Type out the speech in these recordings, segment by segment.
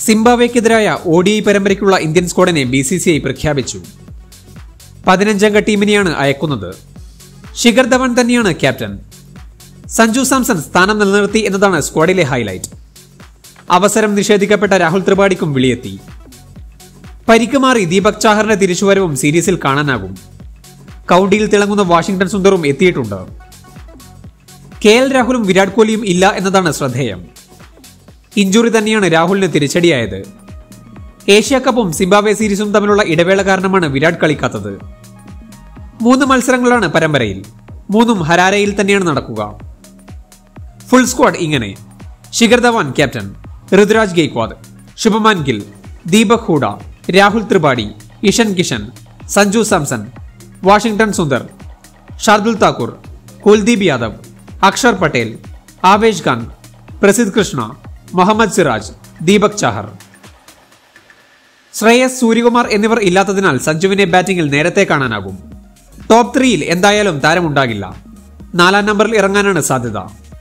സിംബാബ്വേക്കെതിരായ O D I പരമ്പരയ്ക്കുള്ള Indian സ്ക്വാഡിനെ B C C I പ്രഖ്യാപിച്ചു പതിനഞ്ചംഗ ടീമിനെയാണ് അയക്കുന്നത് ശിഖർ ധവൻ തന്നെയാണ് ക്യാപ്റ്റൻ സഞ്ജു സാംസൺ സ്ഥാനം നിലനിർത്തി എന്നതാണ് സ്ക്വാഡിലെ ഹൈലൈറ്റ് അവസരം നിഷേധിക്കപ്പെട്ട രാഹുൽ ത്രിപാഠിക്കും വിളിയെത്തി പരിക്ക് മാറി ദീപക് ചാഹറിന്റെ തിരിച്ചുവരവും സീരീസിൽ കാണാനാകും കൗണ്ടിയിൽ തിളങ്ങുന്ന വാഷിംഗ്ടൺ സുന്ദറും എത്തിയിട്ടുണ്ട് കെ എൽ രാഹുലും വിരാട് കോഹ്ലിയും ഇല്ല എന്നതാണ് ശ്രദ്ധേയം ഇഞ്ചുറി തന്നെയാണ് രാഹുലിന് തിരിച്ചടിയായത് ഏഷ്യ കപ്പും സിംബാബ്വെ സീരീസും തമ്മിലുള്ള ഇടവേള കാരണമാണ് വിരാട് കളിക്കാത്തത് മൂന്ന് മത്സരങ്ങളാണ് പരമ്പരയിൽ മൂന്നും ഹരാരയിൽ തന്നെയാണ് നടക്കുക ഫുൾ സ്ക്വാഡ് ഇങ്ങനെ ശിഖർ ധവാൻ ക്യാപ്റ്റൻ ഋതുരാജ് ഗെയ്ക്വാദ് ശുഭമാൻ ഗിൽ ദീപക് ഹൂഡ രാഹുൽ ത്രിപാഠി ഇഷൻ കിഷൻ സഞ്ജു സാംസൺ വാഷിംഗ്ടൺ സുന്ദർ ഷാർദുൽ താക്കൂർ കുൽദീപ് യാദവ് അക്ഷർ പട്ടേൽ ആവേശ് ഖാൻ പ്രസിദ് കൃഷ്ണ മുഹമ്മദ് സിറാജ് ദീപക് ചാഹർ ശ്രേയസ് സൂര്യകുമാർ എന്നിവർ ഇല്ലാത്തതിനാൽ സഞ്ജുവിനെ ബാറ്റിംഗിൽ നേരത്തെ കാണാനാകും ടോപ്പ് ത്രീയിൽ എന്തായാലും താരമുണ്ടാകില്ല നാലാം നമ്പറിൽ ഇറങ്ങാനാണ് സാധ്യത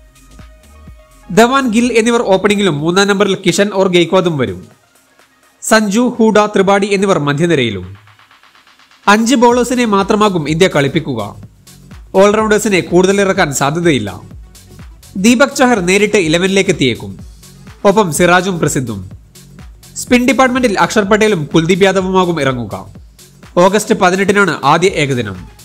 ധവാൻ ഗിൽ എന്നിവർ ഓപ്പണിംഗിലും മൂന്നാം നമ്പറിൽ കിഷൻ ഓർ ഗെയ്ക്വാദും വരും സഞ്ജു ഹൂഡ ത്രിപാഠി എന്നിവർ മധ്യനിരയിലും അഞ്ച് ബോളേഴ്സിനെ മാത്രമാകും ഇന്ത്യ കളിപ്പിക്കുക ഓൾറൗണ്ടേഴ്സിനെ കൂടുതൽ ഇറക്കാൻ സാധ്യതയില്ല ദീപക് ചഹർ നേരിട്ട് ഇലവനിലേക്ക് എത്തിയേക്കും ഒപ്പം സിറാജും പ്രസിദ്ധും സ്പിൻ ഡിപ്പാർട്ട്മെന്റിൽ അക്ഷർ പട്ടേലും കുൽദീപ് യാദവുമാകും ഇറങ്ങുക ഓഗസ്റ്റ് പതിനെട്ടിനാണ് ആദ്യ ഏകദിനം